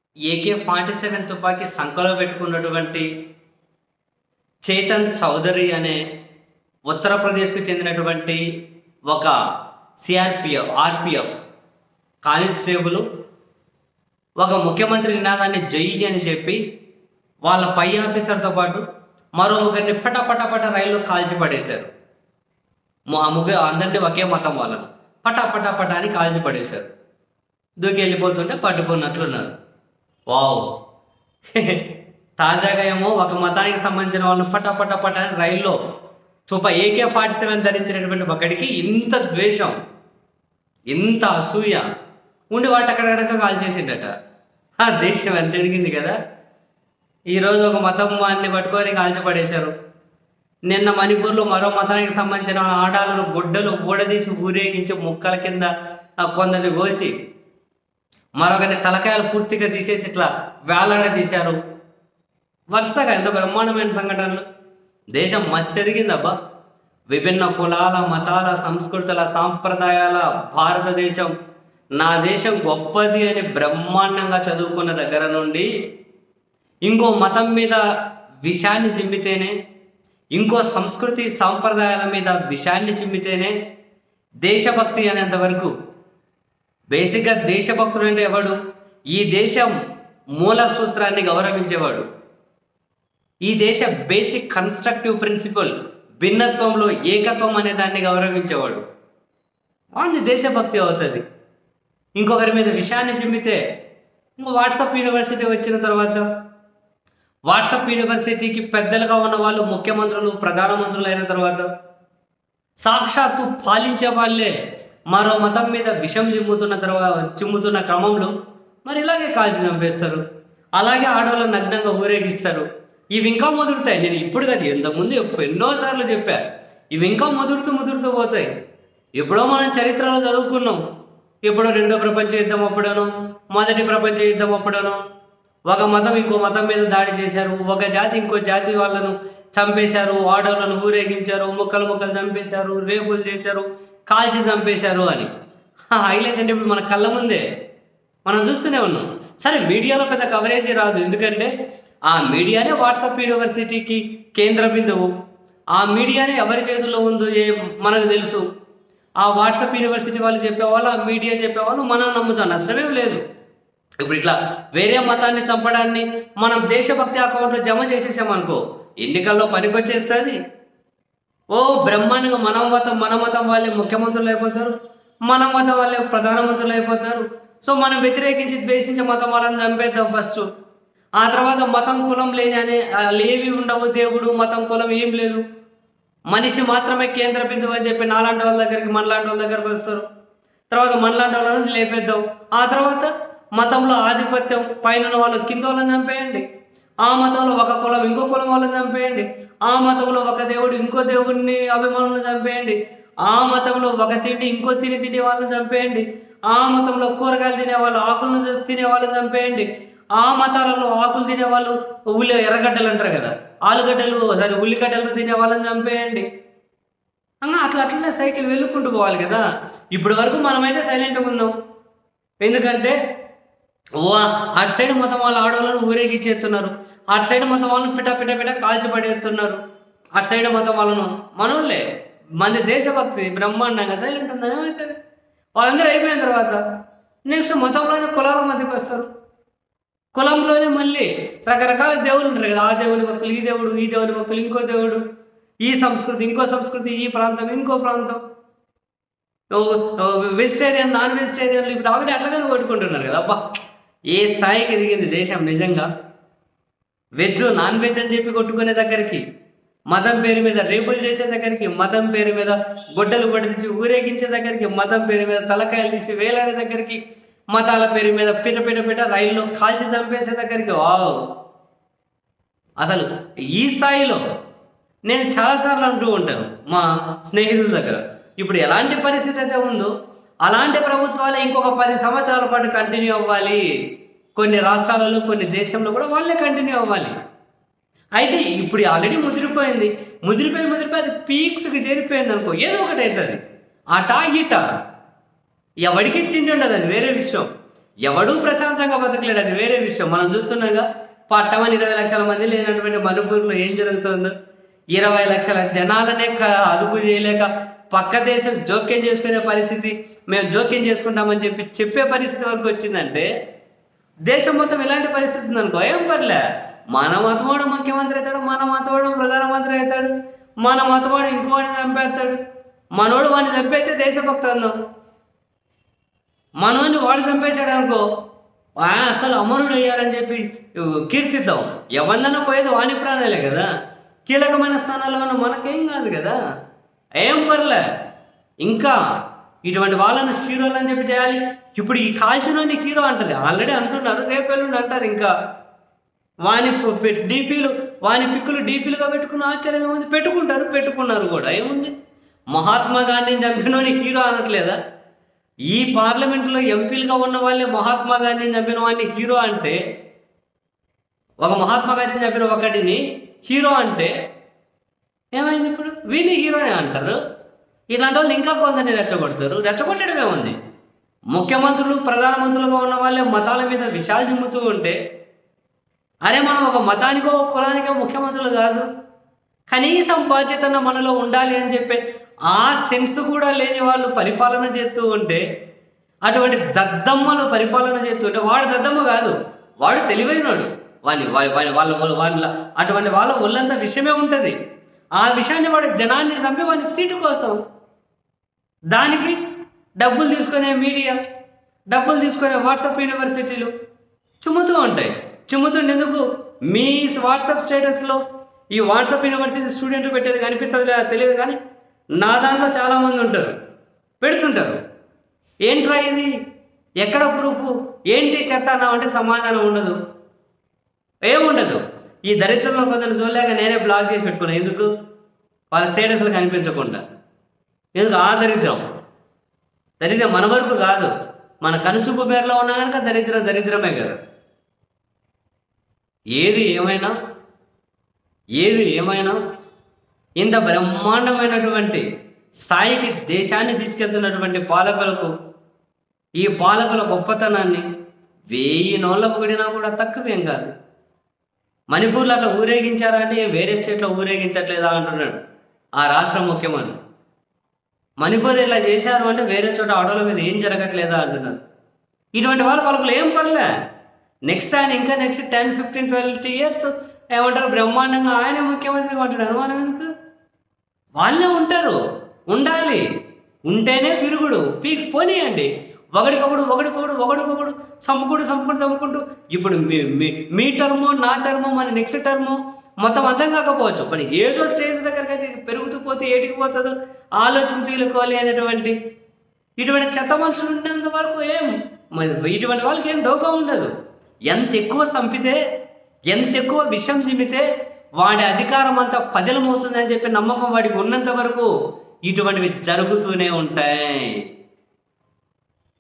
AK forty seven తుపాకీ సంఖలో పెట్టుకున్నటువంటి చేతన్ చౌదరి అనే ఉత్తరప్రదేశ్కు చెందినటువంటి ఒక సిఆర్పిఎఫ్ ఆర్పిఎఫ్ కానిస్టేబుల్ ఒక ముఖ్యమంత్రి నినాదాన్ని జై అని చెప్పి వాళ్ళ పై ఆఫీసర్తో పాటు మరో ముగ్గురిని పట పట పట రైల్లో కాల్చి పడేశారు ము- ఆ ముగ్గురు అందరినీ ఒకే మతం వాళ్ళను పట పట పట అని కాల్చి పడేశారు దూకి వెళ్ళిపోతుంటే పట్టుకున్నట్లున్నారు వావ్ తాజాగా ఏమో ఒక మతానికి సంబంధించిన వాళ్ళని పట పట పట అని రైల్లో తుప ఏకే ఫార్టీ సెవెన్ ధరించినటువంటి ఒకడికి ఇంత ద్వేషం ఇంత అసూయ ఉండి వాటి అక్కడక్కడ కాల్ చేసిండట ఆ దేశం ఎంత ఎదిగింది కదా ఈరోజు ఒక మతం వాడిని పట్టుకొని కాల్చపడేశారు నిన్న మణిపూర్లో మరో మతానికి సంబంధించిన ఆడాలను గుడ్డలు ఊడదీసి ఊరేగించి ముక్కల కింద ఆ, కొందరిని కోసి మరొకరిని తలకాయలు పూర్తిగా తీసేసి ఇట్లా వేలాడ తీశారు వరుసగా ఎంత బ్రహ్మాండమైన సంఘటనలు దేశం మస్తు ఎదిగిందబ్బా విభిన్న కులాల మతాల సంస్కృతుల సాంప్రదాయాల భారతదేశం నా దేశం గొప్పది అని బ్రహ్మాండంగా చదువుకున్న దగ్గర నుండి ఇంకో మతం మీద విషాన్ని చిమ్మితేనే ఇంకో సంస్కృతి సాంప్రదాయాల మీద విషాన్ని చిమ్మితేనే దేశభక్తి అనేంత వరకు బేసిక్గా దేశభక్తుడు అంటే ఎవడు ఈ దేశం మూల సూత్రాన్ని గౌరవించేవాడు ఈ దేశ బేసిక్ కన్స్ట్రక్టివ్ ప్రిన్సిపల్ భిన్నత్వంలో ఏకత్వం అనే దాన్ని గౌరవించేవాడు వాడిని దేశభక్తి అవుతుంది ఇంకొకరి మీద విషయాన్ని చిమ్మితే ఇంకో వాట్సాప్ యూనివర్సిటీ వచ్చిన తర్వాత వాట్సాప్ యూనివర్సిటీకి పెద్దలుగా ఉన్న వాళ్ళు ముఖ్యమంత్రులు ప్రధానమంత్రులు అయిన తర్వాత సాక్షాత్తు పాలించే వాళ్ళే మరో మతం మీద విషం చిమ్ముతున్న తర్వాత చిమ్ముతున్న క్రమంలో మరి ఇలాగే కాల్చి చంపేస్తారు అలాగే ఆడవాళ్ళని నగ్నంగా ఊరేగిస్తారు ఇవి ఇంకా ముదురుతాయి నేను ఇప్పుడు కాదు ఇంతకుముందు ఎప్పు- ఎన్నోసార్లు చెప్పా ఇవి ఇంకా ముదురుతూ ముదురుతూ పోతాయి ఎప్పుడో మనం చరిత్రలో చదువుకున్నాం ఎప్పుడో రెండో ప్రపంచ యుద్ధం అప్పుడను మొదటి ప్రపంచ యుద్ధం అప్పుడను ఒక మతం ఇంకో మతం మీద దాడి చేశారు ఒక జాతి ఇంకో జాతి వాళ్ళను చంపేశారు ఆడవాళ్ళను ఊరేగించారు ముక్కలు ముక్కలు చంపేశారు రేపులు చేశారు కాల్చి చంపేశారు అని హైలైట్ అంటే ఇప్పుడు మన కళ్ళ ముందే మనం చూస్తూనే ఉన్నాం సరే మీడియాలో పెద్ద కవరేజీ రాదు ఎందుకంటే ఆ మీడియానే వాట్సాప్ యూనివర్సిటీకి కేంద్ర బిందువు ఆ మీడియానే ఎవరి చేతుల్లో ఉందో ఏ మనకు తెలుసు ఆ వాట్సాప్ యూనివర్సిటీ వాళ్ళు చెప్పేవాళ్ళు ఆ మీడియా చెప్పేవాళ్ళు మనం నమ్ముతాం నష్టమేం లేదు ఇప్పుడు ఇట్లా వేరే మతాన్ని చంపడాన్ని మనం దేశభక్తి అకౌంట్లో జమ చేసేసామనుకో ఎన్నికల్లో పనికొచ్చేస్తుంది ఓ బ్రహ్మాండంగా మన మతం మన మతం వాళ్ళే ముఖ్యమంత్రులు అయిపోతారు మన మతం వాళ్ళే ప్రధానమంత్రులు అయిపోతారు సో మనం వ్యతిరేకించి ద్వేషించే మతం వాళ్ళని చంపేద్దాం ఫస్ట్ ఆ తర్వాత మతం కులం లేని అనే లేవి ఉండవు దేవుడు మతం కులం ఏం లేదు మనిషి మాత్రమే కేంద్ర బిందువు అని చెప్పి నాలాంటి వాళ్ళ దగ్గరికి మనలాంటి వాళ్ళ దగ్గరికి వస్తారు తర్వాత మనలాంటి వాళ్ళని లేపేద్దాం ఆ తర్వాత మతంలో ఆధిపత్యం పైన ఉన్న వాళ్ళు కింద వాళ్ళని చంపేయండి ఆ మతంలో ఒక కులం ఇంకో కులం వాళ్ళని చంపేయండి ఆ మతంలో ఒక దేవుడు ఇంకో దేవుడిని అభిమానులను చంపేయండి ఆ మతంలో ఒక తిండి ఇంకో తిని తినే వాళ్ళని చంపేయండి ఆ మతంలో కూరగాయలు తినే వాళ్ళు ఆకులను చ- తినే వాళ్ళని చంపేయండి ఆ మతాలలో ఆకులు తినే వాళ్ళు ఉల్లి ఎర్రగడ్డలు అంటారు కదా ఆలుగడ్డలు సారీ ఉల్లిగడ్డలు తినే వాళ్ళని చంపేయండి అన్న అట్లా అట్లనే సైకిల్ వెళ్ళుకుంటూ పోవాలి కదా ఇప్పటి వరకు మనమైతే సైలెంట్గా ఉందాం ఎందుకంటే ఓ అటు సైడ్ మొత్తం వాళ్ళ ఆడవాళ్ళను ఊరేగిచ్చేస్తున్నారు అటు సైడ్ మొత్తం వాళ్ళని పిట పిట పిట కాల్చి పడేస్తున్నారు అటు సైడ్ మొత్తం వాళ్ళను మనోళ్ళే మంది దేశభక్తి బ్రహ్మాండంగా సైలెంట్ ఉందని ఏమవుతుంది వాళ్ళందరూ అయిపోయిన తర్వాత నెక్స్ట్ మతంలోనే కులాల మధ్యకి వస్తారు కులంలోనే మళ్ళీ రకరకాల దేవుళ్ళు ఉంటారు కదా ఆ దేవుని భక్తులు ఈ దేవుడు ఈ దేవుని భక్తులు ఇంకో దేవుడు ఈ సంస్కృతి ఇంకో సంస్కృతి ఈ ప్రాంతం ఇంకో ప్రాంతం వెజిటేరియన్ నాన్ వెజిటేరియన్లు ఇప్పుడు ఆవిడ అట్లాగానే కొట్టుకుంటున్నారు కదా అబ్బా ఏ స్థాయికి ఎదిగింది దేశం నిజంగా వెజ్ నాన్ వెజ్ అని చెప్పి కొట్టుకునే దగ్గరికి మతం పేరు మీద రేపులు చేసే దగ్గరికి మతం పేరు మీద గొడ్డలు కొట్టదీసి ఊరేగించే దగ్గరికి మతం పేరు మీద తలకాయలు తీసి వేలాడే దగ్గరికి మతాల పేరు మీద పిట పిట పిట రైల్లో కాల్చి చంపేసే దగ్గరికి వావ్ అసలు ఈ స్థాయిలో నేను చాలాసార్లు అంటూ ఉంటాను మా స్నేహితుల దగ్గర ఇప్పుడు ఎలాంటి పరిస్థితి అయితే ఉందో అలాంటి ప్రభుత్వాలే ఇంకొక పది సంవత్సరాల పాటు కంటిన్యూ అవ్వాలి కొన్ని రాష్ట్రాలలో కొన్ని దేశంలో కూడా వాళ్ళే కంటిన్యూ అవ్వాలి అయితే ఇప్పుడు ఆల్రెడీ ముదిరిపోయింది ముదిరిపోయి ముదిరిపోయి అది పీక్స్కి చేరిపోయింది అనుకో ఏదో ఒకటి అవుతుంది అటా ఇటా ఎవడికి తిండి ఉండదు అది వేరే విషయం ఎవడూ ప్రశాంతంగా బతకలేడు అది వేరే విషయం మనం చూస్తున్నాగా పట్టమని ఇరవై లక్షల మంది లేనటువంటి మణిపూర్లో ఏం జరుగుతుందో ఇరవై లక్షల జనాలనే క- అదుపు చేయలేక పక్క దేశం జోక్యం చేసుకునే పరిస్థితి మేము జోక్యం చేసుకుంటామని చెప్పి చెప్పే పరిస్థితి వరకు వచ్చిందంటే దేశం మొత్తం ఇలాంటి పరిస్థితి ఉందనుకో ఏం పర్లే మన మతవాడు ముఖ్యమంత్రి అవుతాడు మన మతవాడు ప్రధానమంత్రి అవుతాడు మన మతవాడు ఇంకోని చంపేస్తాడు మనోడు వాడిని చంపేస్తే దేశభక్తి అందాం మనోని వాడు చంపేశాడు అనుకో ఆయన అసలు అమరుడు అయ్యాడని చెప్పి కీర్తిద్దాం ఎవరినైనా పోయేది వాని ప్రాణాలే కదా కీలకమైన స్థానాల్లో ఉన్న మనకేం కాదు కదా ఏం పర్లే ఇంకా ఇటువంటి వాళ్ళను హీరోలు అని చెప్పి చేయాలి ఇప్పుడు ఈ కాల్చినోని హీరో అంటారు ఆల్రెడీ అంటున్నారు రేపెల్లుండి అంటారు ఇంకా వాని డీపీలు వాని పిక్కులు డీపీలుగా పెట్టుకున్న ఆశ్చర్యం ఏముంది పెట్టుకుంటారు పెట్టుకున్నారు కూడా ఏముంది మహాత్మా గాంధీని చంపినోని హీరో అనట్లేదా ఈ పార్లమెంటులో ఎంపీలుగా ఉన్న వాళ్ళే మహాత్మా గాంధీని చంపిన వాడిని హీరో అంటే ఒక మహాత్మా గాంధీని చంపిన ఒకటిని హీరో అంటే ఏమైంది ఇప్పుడు వీని హీరోనే అంటారు ఇలాంటి వాళ్ళు ఇంకా కొందరిని రెచ్చగొడతారు రెచ్చగొట్టడమే ఉంది ముఖ్యమంత్రులు ప్రధానమంత్రులుగా ఉన్న వాళ్ళే మతాల మీద విషాలు చిమ్ముతూ ఉంటే అరే మనం ఒక మతానికో ఒక కులానికో ముఖ్యమంత్రులు కాదు కనీసం బాధ్యతన మనలో ఉండాలి అని చెప్పి ఆ సెన్స్ కూడా లేని వాళ్ళు పరిపాలన చేస్తూ ఉంటే అటువంటి దద్దమ్మలు పరిపాలన చేస్తూ ఉంటే వాడు దద్దమ్మ కాదు వాడు తెలివైనవాడు వాని వా- వాని వాళ్ళ వాళ్ళ అటువంటి వాళ్ళ ఒళ్ళంతా విషయమే ఉంటుంది ఆ విషయాన్ని వాడు జనాన్ని చంపి వాని సీటు కోసం దానికి డబ్బులు తీసుకునే మీడియా డబ్బులు తీసుకునే వాట్సాప్ యూనివర్సిటీలు చుమ్ముతూ ఉంటాయి చుమ్ముతుండేందుకు మీ వాట్సాప్ స్టేటస్లో ఈ వాట్సాప్ యూనివర్సిటీ స్టూడెంట్ పెట్టేది కనిపిస్తుంది లేదా తెలియదు కానీ నా దాంట్లో చాలామంది ఉంటారు పెడుతుంటారు ఏంట్రా ఇది ఎక్కడ ప్రూఫ్ ఏంటి చెత్త అన్నావు అంటే సమాధానం ఉండదు ఏముండదు ఈ దరిద్రంలో కొందరు చూడలేక నేనే బ్లాక్ చేసి పెట్టుకున్నా ఎందుకు వాళ్ళ స్టేటస్లు కనిపించకుండా ఎందుకు ఆ దరిద్రం దరిద్రం మన వరకు కాదు మన కనుచూపు పేరులో ఉన్నా కనుక దరిద్రం దరిద్రమే కదా ఏది ఏమైనా ఏది ఏమైనా ఇంత బ్రహ్మాండమైనటువంటి స్థాయికి దేశాన్ని తీసుకెళ్తున్నటువంటి పాలకులకు ఈ పాలకుల గొప్పతనాన్ని వెయ్యి నోళ్ళ పొగిడినా కూడా తక్కువేం కాదు మణిపూర్లో అట్లా ఊరేగించారా అంటే వేరే స్టేట్లో ఊరేగించట్లేదా అంటున్నాడు ఆ రాష్ట్ర ముఖ్యమంత్రి మణిపూర్ ఇలా చేశారు అంటే వేరే చోట ఆటోల మీద ఏం జరగట్లేదా అంటున్నారు ఇటువంటి వాళ్ళ వాళ్ళకు ఏం పడలే నెక్స్ట్ ఆయన ఇంకా next ten fifteen twelve years ఏమంటారు బ్రహ్మాండంగా ఆయన ముఖ్యమంత్రిగా ఉంటాడు అనుమానం ఎందుకు వాళ్ళే ఉంటారు ఉండాలి ఉంటేనే విరుగుడు పీక్స్ పోనీయండి ఒకడికొకడు ఒకడికొకడు ఒకడికొకడు చంపుకుంటూ చంపుకుంటూ చంపుకుంటూ ఇప్పుడు మీ మీ మీ టర్ము నా టర్ము మన నెక్స్ట్ టర్ము మొత్తం అర్థం కాకపోవచ్చు మరి ఏదో స్టేజ్ దగ్గరికి అయితే ఇది పెరుగుతూ పోతే ఏటికి పోతుందో ఆలోచించుకోవాలి అనేటువంటి ఇటువంటి చెత్త మనుషులు ఉన్నంత వరకు ఏం మరి ఇటువంటి వాళ్ళకి ఏం డోకా ఉండదు ఎంత ఎక్కువ చంపితే ఎంత ఎక్కువ విషం చిమ్మితే వాడి అధికారం అంతా పదిలమవుతుంది అని చెప్పి నమ్మకం వాడికి ఉన్నంత వరకు ఇటువంటివి జరుగుతూనే ఉంటాయి